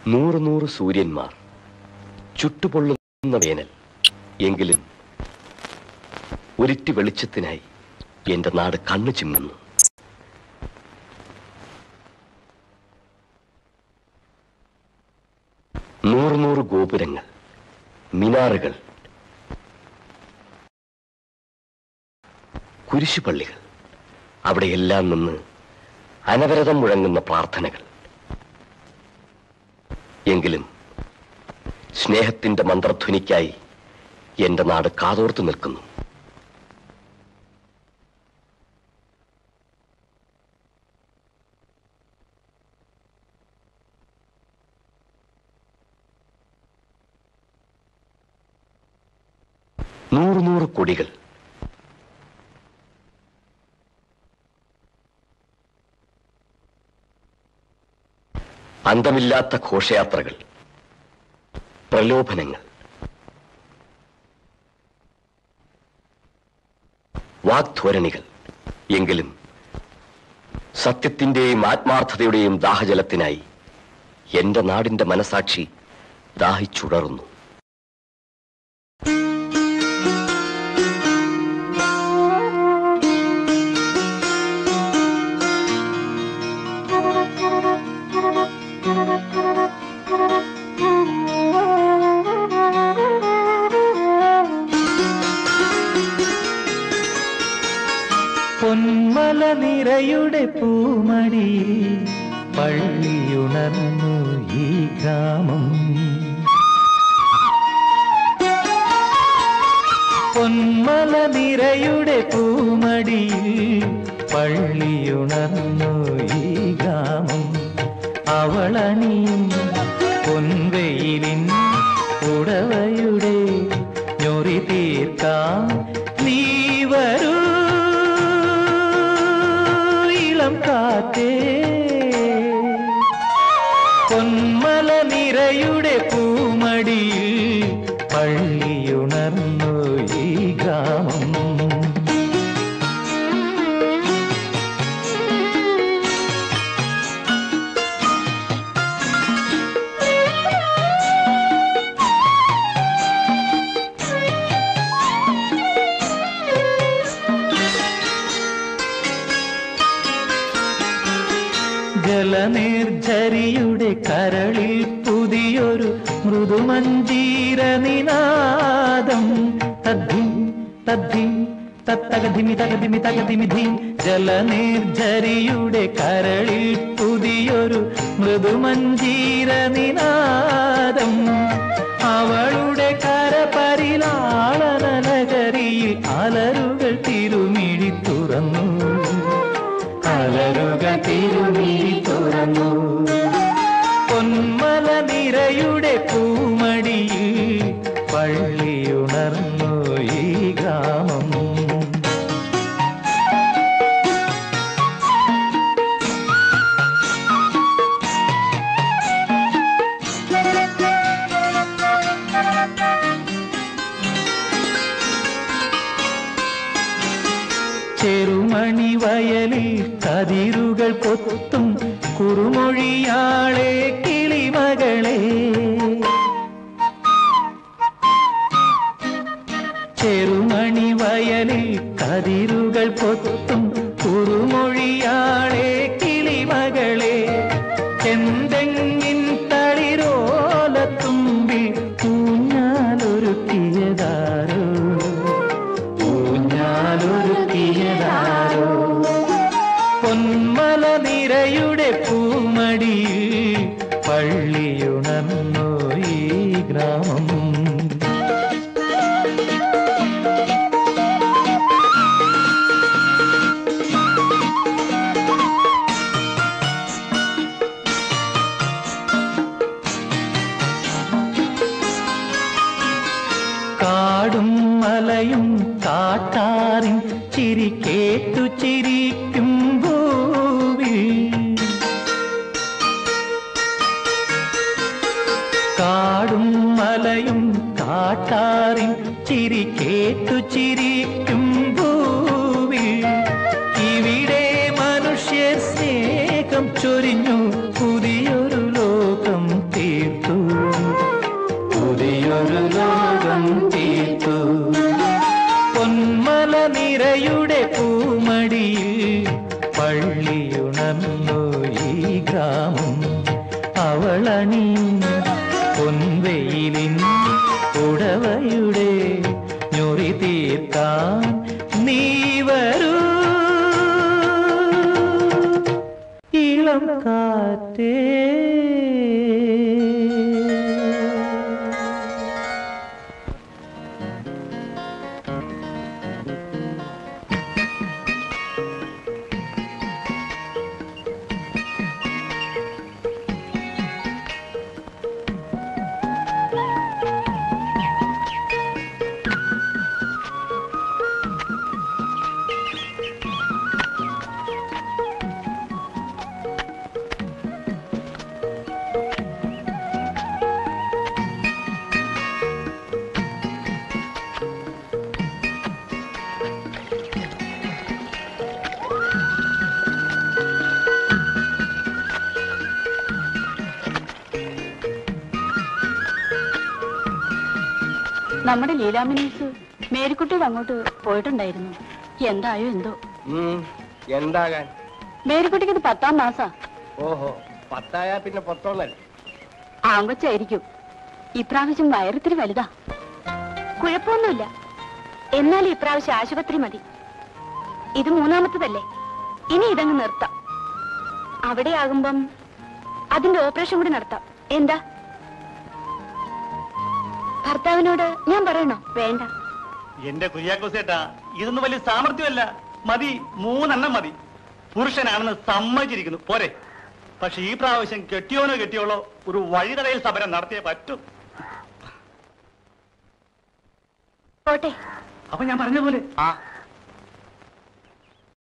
നൂറ് നൂറ് സൂര്യന്മാർ ചുട്ടുപൊള്ളുന്ന വേനൽ എങ്കിലും ഒരിറ്റ് വെളിച്ചത്തിനായി എന്റെ നാട് കണ്ണു ചിമ്മുന്നു നൂറ് നൂറ് ഗോപുരങ്ങൾ മിനാറുകൾ കുരിശുപള്ളികൾ അവിടെയെല്ലാം നിന്ന് അനവരതം മുഴങ്ങുന്ന പ്രാർത്ഥനകൾ എങ്കിലും സ്നേഹത്തിന്റെ മന്ത്രധ്വനിക്കായി എന്റെ നാട് കാതോർത്തു നിൽക്കുന്നു നൂറ് നൂറ് കൊടികൾ അന്തമില്ലാത്ത ഘോഷയാത്രകൾ പ്രലോഭനങ്ങൾ വാഗ്ധോരണികൾ എങ്കിലും സത്യത്തിന്റെയും ആത്മാർത്ഥതയുടെയും ദാഹജലത്തിനായി എന്റെ നാടിന്റെ മനസാക്ഷി ദാഹിച്ചുടർന്നു പൊന്മല നിരയുടെ പൂമടിയിൽ പള്ളിയുണർന്നു ഈ ഗ്രാമം പൊന്മല നിരയുടെ പൂമടിയിൽ പള്ളിയുണർന്നു ഈ ഗ്രാമം അവളണിയും പൊൻവെയിലിൻ ഉടവയുടെ ഞൊറി തീർക്കാം നീ വരൂ ഇളം കാറ്റേ പൊന്മല നിരയുടെ പൂമടിയിൽ പള്ളിയുണർന്നു ഈ ഗ്രാമം ജലനീർജരിയുടെ കരളിൽ പുതിയൊരു മൃദുമഞ്ജീര നിനാദം തദ്ധിം തദ്ധിം തത്തകധിമി തകധിമി തകധിമി ധീം ജലനീർജരിയുടെ കരളിൽ പുതിയൊരു മൃദുമഞ്ജീര നിനാദം അവളുടെ കരപരിലാളന നഗരിയിൽ അലരുകൾ തിരുമിഴി തുറന്നു അലരുക തിരുമിഴി തുറന്നു പൊന്മല നിരയുടെ പൂമടിയിൽ പള്ളിയുണർന്നു ഈ ഗ്രാമം ചെറുമണി വയലിൽ കതിരുകൾ കൊത്തും കുറുമൊഴിയാളെ കിളിമകളെ ചെറുമണി വയലിൽ കതിരുകൾ കൊത്തും കുറുമൊഴിയാളെ കിളിമകളെ എന്തെങ്ങിൻ തളിരോലത്തുമ്പിൽ ഊഞ്ഞാലൊരുക്കിയതാരോ ഊഞ്ഞാലൊരുക്കിയതാരോ പൊന്മല നിരയുടെ പൂമടിയിൽ പള്ളിയുണർന്നു ഈ ഗ്രാമം കാടും മലയും കാട്ടാറിൻ ചിരി കേട്ടു ചിരിക്കും ഭൂവിൽ കാടും മലയും കാട്ടാറിൻ ചിരി കേട്ടു ചിരിക്കും ഭൂവിൽ ഇവിടെ മനുഷ്യർ സ്നേഹം ചൊരിഞ്ഞു പുതിയൊരു ലോകം തീർ മീരയുടെ പൂമടിയിൽ പള്ളിയുണർന്നു ഈ ഗ്രാമം അവളണി പൊൻവെയിലിൻ ഉടവയുടെ ഞൊറി തീർക്കാൻ നീ വരൂ ഇളം കാറ്റേ നമ്മുടെ ലീലാമിനീസ് മേരിക്കുട്ടിയുടെ അങ്ങോട്ട് പോയിട്ടുണ്ടായിരുന്നു എന്തായോ എന്തോ എന്താകാൻ മേരിക്കുട്ടിക്ക് ഇത് പത്താം മാസാ ഓഹോ പത്തായ പിന്നെ പത്തോന്നല്ല ആങ്കൊച്ചായിരിക്കും ഇപ്രാവശ്യം വയറിത്തിരി വലുതാ കുഴപ്പമൊന്നുമില്ല എന്നാൽ ഇപ്രാവശ്യം ആശുപത്രി മതി ഇത് മൂന്നാമത്തതല്ലേ ഇനി ഇതങ്ങ് നിർത്താം അവിടെ ആകുമ്പം അതിന്റെ ഓപ്പറേഷൻ കൂടി നടത്താം എന്താ ഭർത്താവിനോട് ഞാൻ പറയണോ വേണ്ട എന്റെ കുര്യാക്കോസേട്ടാ ഇതൊന്നും വലിയ സാമർഥ്യമല്ല മതി മൂന്നെണ്ണം മതി പുരുഷനാണെന്ന് സമ്മതിച്ചിരിക്കുന്നു പോരെ പക്ഷെ ഈ പ്രാവശ്യം കെട്ടിയോനോ കെട്ടിയോളോ ഒരു വഴിതടയിൽ സമരം നടത്തിയേ പറ്റൂ പോട്ടെ അപ്പൊ ഞാൻ പറഞ്ഞ പോലെ ആ